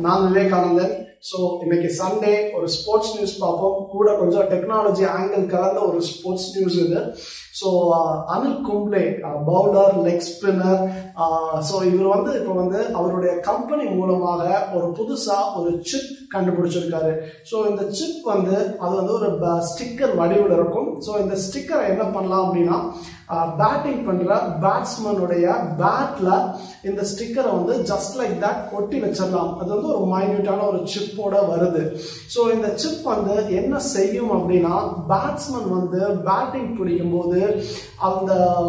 நான் விவேகானந்தன் ஸோ இன்னைக்கு சண்டே ஒரு ஸ்போர்ட்ஸ் நியூஸ் பார்ப்போம் கூட கொஞ்சம் டெக்னாலஜி ஆங்கிள் கலந்த ஒரு ஸ்போர்ட்ஸ் நியூஸ் இது so Anil Kumble bowler leg spinner so இவர் வந்து இப்போ வந்து அவருடைய கம்பெனி மூலமாக ஒரு புதுசாக ஒரு சிப் கண்டுபிடிச்சிருக்காரு ஸோ இந்த சிப் வந்து அது வந்து ஒரு ஸ்டிக்கர் வடிவில் இருக்கும் ஸோ இந்த ஸ்டிக்கரை என்ன பண்ணலாம் அப்படின்னா பேட்டிங் பண்ணுற பேட்ஸ்மேனுடைய பேட்டில் இந்த ஸ்டிக்கரை வந்து ஜஸ்ட் லைக் தட் ஒட்டி வச்சிடலாம் அது வந்து ஒரு மைன்யூட்டான ஒரு சிப்போட வருது ஸோ இந்த சிப் வந்து என்ன செய்யும் அப்படின்னா பேட்ஸ்மேன் வந்து பேட்டிங் பிடிக்கும் போது அந்த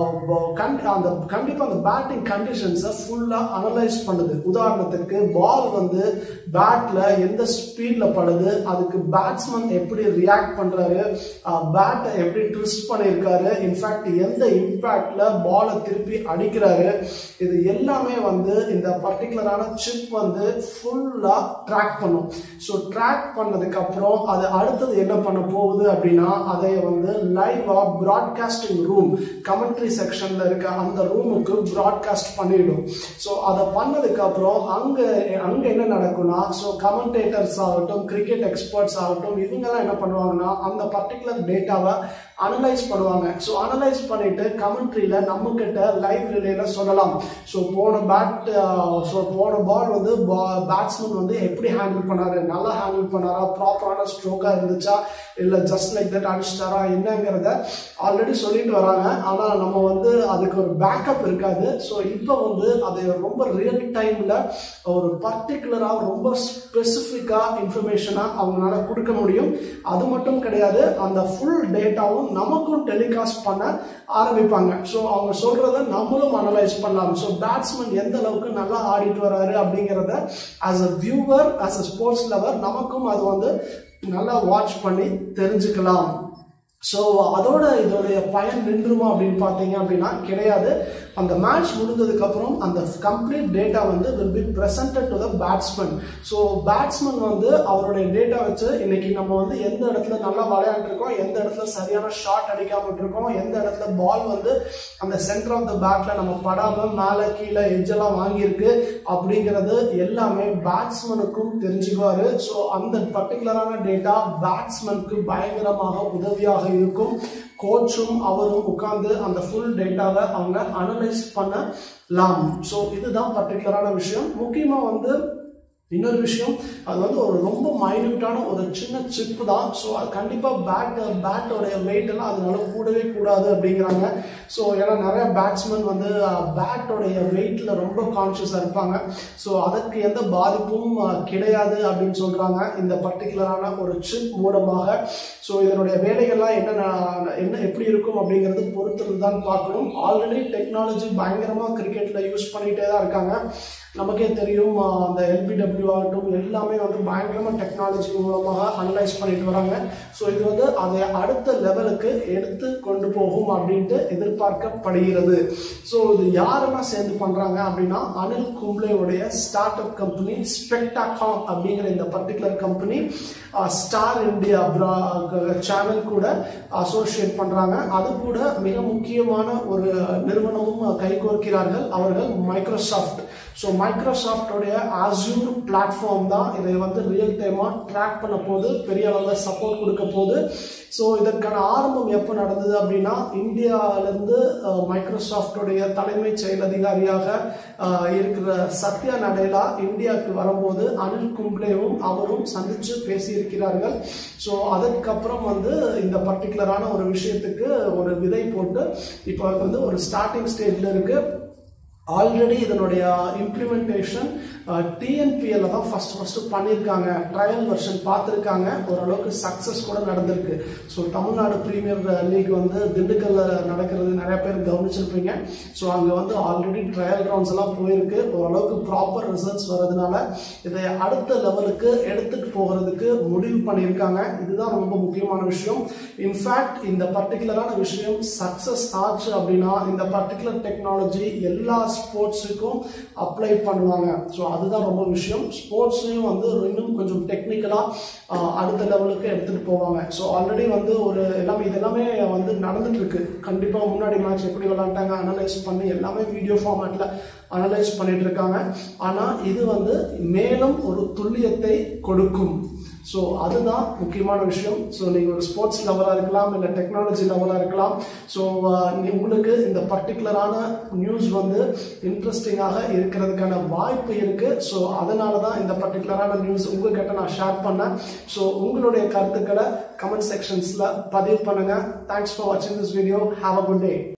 அந்த கண்டிப்பாக அந்த பேட்டிங் கண்டிஷன்ஸை ஃபுல்லாக அனலைஸ் பண்ணுது உதாரணத்துக்கு பால் வந்து பேட்டில் எந்த ஸ்பீடில் படுது அதுக்கு பேட்ஸ்மேன் எப்படி ரியாக்ட் பண்ணுறாரு பேட்டை எப்படி ட்விஸ்ட் பண்ணியிருக்காரு இன்ஃபேக்ட் எந்த இம்பேக்ட்ல பாலை திருப்பி அடிக்கிறாரு இது எல்லாமே வந்து இந்த பர்டிகுலரான சிப் வந்து ஃபுல்லா ட்ராக் பண்ணும் ஸோ ட்ராக் பண்ணதுக்கு அப்புறம் அது அடுத்தது என்ன பண்ண போகுது அப்படின்னா அதை வந்து லைவா ப்ராட்காஸ்டிங் ரூம் கமெண்ட்ரி செக்ஷன்ல இருக்க அந்த ரூமுக்கு ப்ராட்காஸ்ட் பண்ணிடும் ஸோ அதை பண்ணதுக்கு அப்புறம் அங்க அங்க என்ன நடக்கும்னா ஸோ கமெண்டேட்டர்ஸ் ஆகட்டும் கிரிக்கெட் எக்ஸ்பர்ட்ஸ் ஆகட்டும் இவங்கெல்லாம் என்ன பண்ணுவாங்கன்னா அந்த பர்டிகுலர் டேட்டாவை அனலைஸ் பண்ணுவாங்க ஸோ அனலைஸ் பண்ணிட்டு கமெண்ட்ரியில நம்ம கிட்ட லைவ் ரிலேல சொல்லலாம் ஸோ போன பேட் ஸோ போன பால் வந்து பேட்ஸ்மேன் வந்து எப்படி ஹேண்டில் பண்ணாரு நல்லா ஹேண்டில் பண்ணாரா ப்ராப்பரான ஸ்ட்ரோக்கா இருந்துச்சா இல்லை ஜஸ்ட் லைக் தட் அடிச்சிட்டாரா என்னங்கிறத ஆல்ரெடி சொல்லிட்டு வராங்க ஆனால் நம்ம வந்து அதுக்கு ஒரு பேக்கப் இருக்காது ஸோ இப்போ வந்து அதை ரொம்ப ரியல் டைம்ல ஒரு பர்டிகுலராக ரொம்ப ஸ்பெசிஃபிக்காக இன்ஃபர்மேஷனாக அவங்களால கொடுக்க முடியும் அது மட்டும் கிடையாது அந்த ஃபுல் டேட்டாவும் நமக்கும் டெலிகாஸ்ட் பண்ண ஆரம்பிப்பாங்க ஸோ அவங்க சொல்றத நம்மளும் அனலைஸ் பண்ணலாம் ஸோ பேட்ஸ்மேன் எந்த அளவுக்கு நல்லா ஆடிட்டு வராரு அப்படிங்கிறத as a viewer as a sports lover நமக்கும் அது வந்து நல்லா வாட்ச் பண்ணி தெரிஞ்சுக்கலாம் ஸோ அதோட இதோடைய பயன் நின்றுமா அப்படின்னு பார்த்தீங்க அப்படின்னா கிடையாது அந்த மேட்ச் முடிஞ்சதுக்கப்புறம் அந்த கம்ப்ளீட் டேட்டா வந்து will be presented to the batsman so batsman வந்து அவருடைய டேட்டா வச்சு இன்னைக்கு நம்ம வந்து எந்த இடத்துல நல்லா விளையாண்டுருக்கோம் எந்த இடத்துல சரியான ஷாட் அடிக்காம இருக்கோம் எந்த இடத்துல பால் வந்து அந்த சென்டர் ஆஃப் த பேட்ல நம்ம படாம மேலே கீழே எஜ்ஜெல்லாம் வாங்கியிருக்கு அப்படிங்கிறது எல்லாமே பேட்ஸ்மேனுக்கும் தெரிஞ்சுக்குவாரு ஸோ அந்த பர்டிகுலரான டேட்டா பேட்ஸ்மேனுக்கு பயங்கரமாக உதவியாக இருக்கும் கோச்சும் அவரும் உட்கார்ந்து அந்த ஃபுல் டேட்டாவை அவங்க அனலைஸ் பண்ணலாம் ஸோ இதுதான் பர்டிகுலரான விஷயம் முக்கியமாக வந்து இன்னொரு விஷயம் அது வந்து ஒரு ரொம்ப மைன்யூட்டான ஒரு சின்ன சிப்பு தான் ஸோ அது கண்டிப்பாக பேட் பேட்டோடைய வெயிட் எல்லாம் அதனால கூடவே கூடாது அப்படிங்கிறாங்க ஸோ ஏன்னா நிறைய பேட்ஸ்மேன் வந்து பேட்டோடைய வெயிட்டில் ரொம்ப கான்ஷியஸாக இருப்பாங்க ஸோ அதற்கு எந்த பாதிப்பும் கிடையாது அப்படின்னு சொல்கிறாங்க இந்த பர்டிகுலரான ஒரு சிப் மூலமாக ஸோ இதனுடைய வேலைகள்லாம் என்ன என்ன எப்படி இருக்கும் அப்படிங்கிறது பொறுத்து தான் பார்க்கணும் ஆல்ரெடி டெக்னாலஜி பயங்கரமாக கிரிக்கெட்டில் யூஸ் பண்ணிகிட்டே தான் இருக்காங்க நமக்கே தெரியும் அந்த எல்பிடபிள்யூ ஆகட்டும் எல்லாமே வந்து பயங்கரமாக டெக்னாலஜி மூலமாக அனலைஸ் பண்ணிட்டு வராங்க ஸோ இது வந்து அதை அடுத்த லெவலுக்கு எடுத்து கொண்டு போகும் அப்படின்ட்டு எதிர்பார்க்கப்படுகிறது ஸோ இது யாரெல்லாம் சேர்ந்து பண்ணுறாங்க அப்படின்னா அனில் கும்ப்ளேவுடைய ஸ்டார்ட் அப் கம்பெனி ஸ்பெக்டாகாம் அப்படிங்கிற இந்த particular company Star India channel கூட அசோசியேட் பண்ணுறாங்க அது கூட மிக முக்கியமான ஒரு நிறுவனமும் கைகோர்க்கிறார்கள் அவர்கள் மைக்ரோசாஃப்ட் ஸோ மைக்ரோசாஃப்டோடைய ஆசூர் பிளாட்ஃபார்ம் தான் இதை வந்து ரியல் டைமாக ட்ராக் பண்ண போது பெரிய அளவில் சப்போர்ட் கொடுக்க போது ஸோ இதற்கான ஆரம்பம் எப்போ நடந்தது அப்படின்னா இந்தியாவிலேருந்து மைக்ரோசாஃப்டோடைய தலைமை செயல் அதிகாரியாக இருக்கிற சத்யா நடேலா இந்தியாவுக்கு வரும்போது அனில் கும்ப்ளேவும் அவரும் சந்தித்து பேசியிருக்கிறார்கள் ஸோ அதற்கப்புறம் வந்து இந்த பர்டிகுலரான ஒரு விஷயத்துக்கு ஒரு விதை போட்டு இப்போ வந்து ஒரு ஸ்டார்டிங் ஸ்டேஜில் இருக்குது ஆல்ரெடி இதனுடைய இம்ப்ளிமெண்டேஷன் டிஎன்பிஎல்ல தான் ஃபர்ஸ்ட் ஃபர்ஸ்ட் பண்ணியிருக்காங்க ட்ரையல் வெர்ஷன் பார்த்துருக்காங்க ஓரளவுக்கு சக்ஸஸ் கூட நடந்திருக்கு ஸோ தமிழ்நாடு பிரீமியர் லீக் வந்து திண்டுக்கல்ல நடக்கிறது நிறைய பேர் கவனிச்சிருப்பீங்க ஸோ அங்கே வந்து ஆல்ரெடி ட்ரையல் ரவுண்ட்ஸ் எல்லாம் போயிருக்கு ஓரளவுக்கு ப்ராப்பர் ரிசல்ட்ஸ் வர்றதுனால இதை அடுத்த லெவலுக்கு எடுத்துட்டு போகிறதுக்கு முடிவு பண்ணியிருக்காங்க இதுதான் ரொம்ப முக்கியமான விஷயம் இன்ஃபேக்ட் இந்த பர்டிகுலரான விஷயம் சக்ஸஸ் ஆச்சு அப்படின்னா இந்த பர்டிகுலர் டெக்னாலஜி எல்லா ஸ்போர்ட்ஸுக்கும் அப்ளை பண்ணுவாங்க ஸோ அதுதான் ரொம்ப விஷயம் ஸ்போர்ட்ஸ்லையும் வந்து இன்னும் கொஞ்சம் டெக்னிக்கலாக அடுத்த லெவலுக்கு எடுத்துகிட்டு போவாங்க ஸோ ஆல்ரெடி வந்து ஒரு எல்லாமே இது எல்லாமே வந்து நடந்துட்டு இருக்கு கண்டிப்பாக முன்னாடி மேட்ச் எப்படி விளாண்டாங்க அனலைஸ் பண்ணி எல்லாமே வீடியோ ஃபார்மேட்டில் அனலைஸ் பண்ணிட்டு இருக்காங்க ஆனா இது வந்து மேலும் ஒரு துல்லியத்தை கொடுக்கும் ஸோ அதுதான் முக்கியமான விஷயம் ஸோ நீங்கள் ஒரு ஸ்போர்ட்ஸ் லவராக இருக்கலாம் இல்லை டெக்னாலஜி லவராக இருக்கலாம் ஸோ உங்களுக்கு இந்த பர்டிகுலரான நியூஸ் வந்து இன்ட்ரெஸ்டிங்காக இருக்கிறதுக்கான வாய்ப்பு இருக்கு ஸோ அதனால தான் இந்த பர்டிகுலரான நியூஸ் உங்ககிட்ட நான் ஷேர் பண்ணேன் ஸோ உங்களுடைய கருத்துக்களை கமெண்ட் செக்ஷன்ஸில் பதிவு பண்ணுங்க தேங்க்ஸ் ஃபார் வாட்சிங் this video have a good day